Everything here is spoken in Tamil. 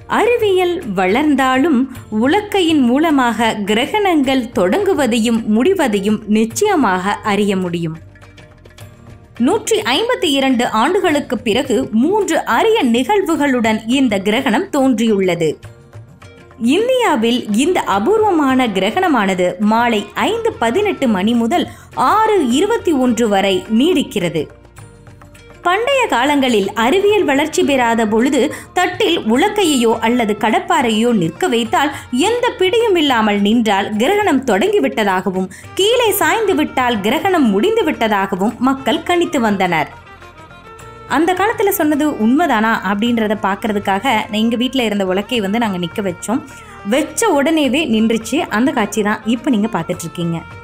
அறிவியல் வளர்ந்தாலும் உலக்கையின் மூலமாக கிரகணங்கள் தொடங்குவதையும் முடிவதையும் நிச்சயமாக அறிய முடியும் நூற்றி ஐம்பத்தி இரண்டு ஆண்டுகளுக்கு பிறகு மூன்று அரிய நிகழ்வுகளுடன் இந்த கிரகணம் தோன்றியுள்ளது இந்தியாவில் இந்த அபூர்வமான கிரகணமானது மாலை ஐந்து பதினெட்டு மணி முதல் ஆறு இருபத்தி ஒன்று வரை நீடிக்கிறது பண்டைய காலங்களில் அறிவியல் வளர்ச்சி பெறாத பொழுது தட்டில் உலக்கையையோ அல்லது கடப்பாரையோ நிற்க வைத்தால் எந்த பிடியும் இல்லாமல் நின்றால் கிரகணம் தொடங்கிவிட்டதாகவும் கீழே சாய்ந்து விட்டால் கிரகணம் முடிந்து விட்டதாகவும் மக்கள் கணித்து வந்தனர் அந்த காலத்தில் சொன்னது உண்மைதானா அப்படின்றத பார்க்கறதுக்காக எங்கள் வீட்டில் இருந்த உலக்கையை வந்து நாங்கள் நிற்க வச்சோம் வச்ச உடனேவே நின்றுச்சு அந்த காட்சி தான் இப்போ நீங்கள் பார்த்துட்ருக்கீங்க